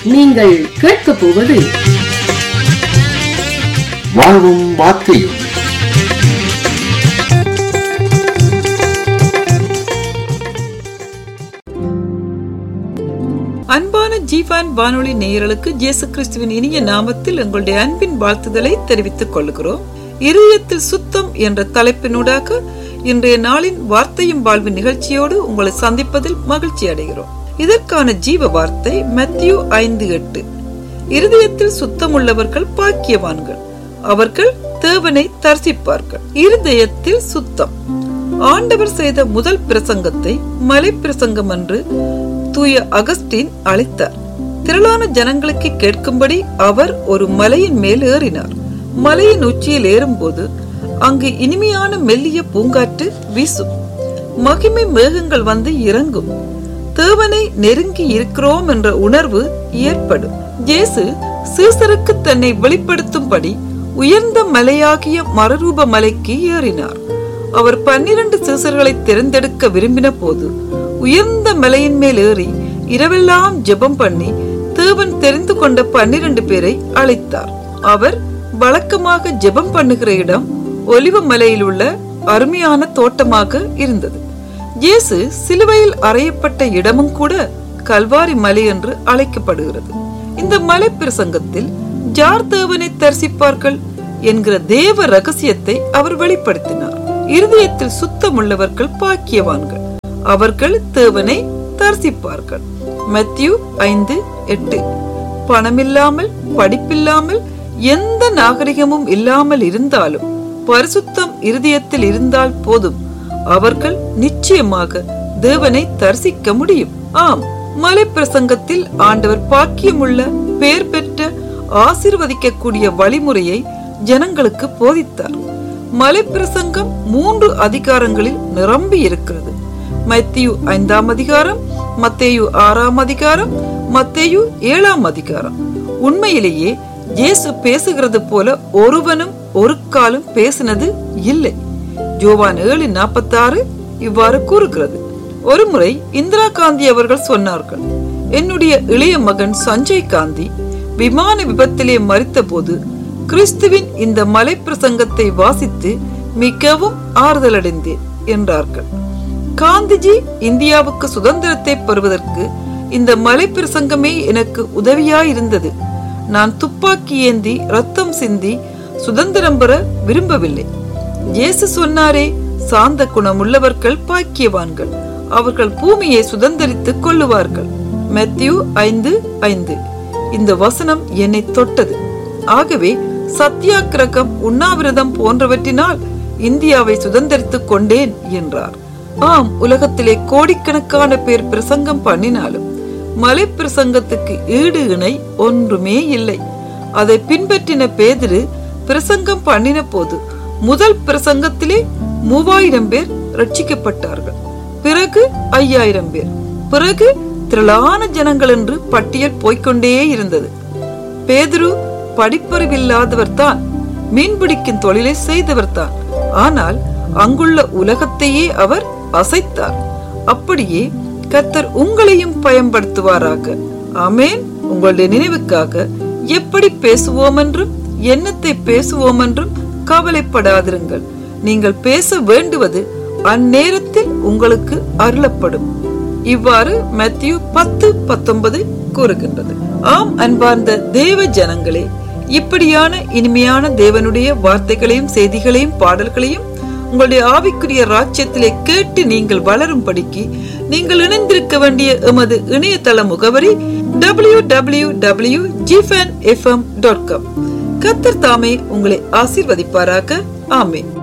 நீங்கள் கேட்கப் போவது வாழ்வும் வார்த்தையும் அன்பான ஜீவான் வானொலி நேயர்களுக்கு இயேசு கிறிஸ்துவின் இனிய நாமத்தில் எங்களுடைய அன்பின் வாழ்த்துதலை தெரிவித்துக் கொள்கிறோம் இருதயத்தில் சுத்தம் என்ற தலைப்பினூடாக இன்றைய நாளின் வார்த்தையும் வாழ்வு நிகழ்ச்சியோடு உங்களை சந்திப்பதில் மகிழ்ச்சி அடைகிறோம் இதற்கான ஜீவ வார்த்தை மத்தியு ஐந்து எட்டு இருதயத்தில் சுத்தம் உள்ளவர்கள் பாக்கியவான்கள் அவர்கள் தேவனை தரிசிப்பார்கள் இருதயத்தில் சுத்தம் ஆண்டவர் செய்த முதல் பிரசங்கத்தை மலை பிரசங்கம் என்று தூய அகஸ்டின் அளித்தார் திரளான ஜனங்களுக்கு கேட்கும்படி அவர் ஒரு மலையின் மேல் ஏறினார் மலையின் உச்சியில் ஏறும்போது அங்கு இனிமையான மெல்லிய பூங்காற்று வீசும் மகிமை மேகங்கள் வந்து இறங்கும் தேவனை நெருங்கி இருக்கிறோம் என்ற உணர்வு ஏற்படும் இயேசு சீசருக்கு தன்னை வெளிப்படுத்தும்படி உயர்ந்த மலையாகிய மறுரூப மலைக்கு ஏறினார் அவர் பன்னிரண்டு சீசர்களை தேர்ந்தெடுக்க விரும்பின போது உயர்ந்த மலையின் மேல் ஏறி இரவெல்லாம் ஜெபம் பண்ணி தேவன் தெரிந்து கொண்ட பன்னிரண்டு பேரை அழைத்தார் அவர் வழக்கமாக ஜெபம் பண்ணுகிற இடம் ஒலிவ மலையில் உள்ள அருமையான தோட்டமாக இருந்தது இயேசு சிலுவையில் அறையப்பட்ட இடமும் கூட கல்வாரி மலை என்று அழைக்கப்படுகிறது இந்த மலை பிரசங்கத்தில் ஜார் தேவனை தரிசிப்பார்கள் என்கிற தேவ ரகசியத்தை அவர் வெளிப்படுத்தினார் இருதயத்தில் சுத்தமுள்ளவர்கள் பாக்கியவான்கள் அவர்கள் தேவனை தரிசிப்பார்கள் மத்தியூ ஐந்து எட்டு பணமில்லாமல் படிப்பில்லாமல் எந்த நாகரிகமும் இல்லாமல் இருந்தாலும் பரிசுத்தம் இருதயத்தில் இருந்தால் போதும் அவர்கள் நிச்சயமாக தேவனை தரிசிக்க முடியும் ஆம் மலை பிரசங்கத்தில் ஆண்டவர் பாக்கியமுள்ள பெயர் பெற்ற ஆசிர்வதிக்கக்கூடிய வழிமுறையை ஜனங்களுக்கு போதித்தார் மலை பிரசங்கம் மூன்று அதிகாரங்களில் நிரம்பி இருக்கிறது மத்தியு ஐந்தாம் அதிகாரம் மத்தேயு ஆறாம் அதிகாரம் மத்தேயு ஏழாம் அதிகாரம் உண்மையிலேயே இயேசு பேசுகிறது போல ஒருவனும் ஒரு காலம் பேசினது இல்லை ஜோவான் ஏழு நாற்பத்தி ஆறு இவ்வாறு கூறுகிறது ஒருமுறை இந்திரா காந்தி அவர்கள் சொன்னார்கள் என்னுடைய இளைய மகன் சஞ்சய் காந்தி விமான விபத்திலே மறித்த போது கிறிஸ்துவின் இந்த மலை பிரசங்கத்தை வாசித்து மிகவும் ஆறுதலடைந்தேன் என்றார்கள் காந்திஜி இந்தியாவுக்கு சுதந்திரத்தை பெறுவதற்கு இந்த மலை பிரசங்கமே எனக்கு உதவியாயிருந்தது நான் துப்பாக்கி ஏந்தி ரத்தம் சிந்தி சுதந்திரம் பெற விரும்பவில்லை இயேசு சொன்னாரே சாந்த குணமுள்ளவர்கள் பாக்கியவான்கள் அவர்கள் பூமியை சுதந்திரித்துக் கொள்ளுவார்கள் மெத்யூ ஐந்து ஐந்து இந்த வசனம் என்னை தொட்டது ஆகவே சத்தியாகிரகம் உண்ணாவிரதம் போன்றவற்றினால் இந்தியாவை சுதந்திரித்துக் கொண்டேன் என்றார் ஆம் உலகத்திலே கோடிக்கணக்கான பேர் பிரசங்கம் பண்ணினாலும் மலை பிரசங்கத்துக்கு ஈடு இணை ஒன்றுமே இல்லை அதை பின்பற்றின பேதிரு பிரசங்கம் பண்ணின போது முதல் பிரசங்கத்திலே மூவாயிரம் பேர் ரட்சிக்கப்பட்டார்கள் பிறகு ஐயாயிரம் பேர் பிறகு திரளான ஜனங்கள் என்று பட்டியல் போய்கொண்டே இருந்தது பேதுரு படிப்பறிவில்லாதவர் தான் மீன்பிடிக்கும் தொழிலை செய்தவர் தான் ஆனால் அங்குள்ள உலகத்தையே அவர் அசைத்தார் அப்படியே கர்த்தர் உங்களையும் பயன்படுத்துவாராக ஆமேன் உங்களுடைய நினைவுக்காக எப்படி பேசுவோம் என்றும் எண்ணத்தை பேசுவோம் என்றும் கவலைப்படாதிருங்கள் நீங்கள் பேச வேண்டுவது அந்நேரத்தில் உங்களுக்கு அருளப்படும் இவ்வாறு மத்திய பத்து பத்தொன்பது கூறுகின்றது ஆம் அன்பார்ந்த தேவ ஜனங்களே இப்படியான இனிமையான தேவனுடைய வார்த்தைகளையும் செய்திகளையும் பாடல்களையும் உங்களுடைய ஆவிக்குரிய ராஜ்யத்திலே கேட்டு நீங்கள் வளரும்படிக்கு நீங்கள் இணைந்திருக்க வேண்டிய எமது இணையதள முகவரி டபிள்யூ டபிள்யூ டபிள்யூ ஜிஃபன் எஃப்எம் டாட் காம் கத்தர் தாமே உங்களை ஆசீர்வதிப்பாராக ஆமேன்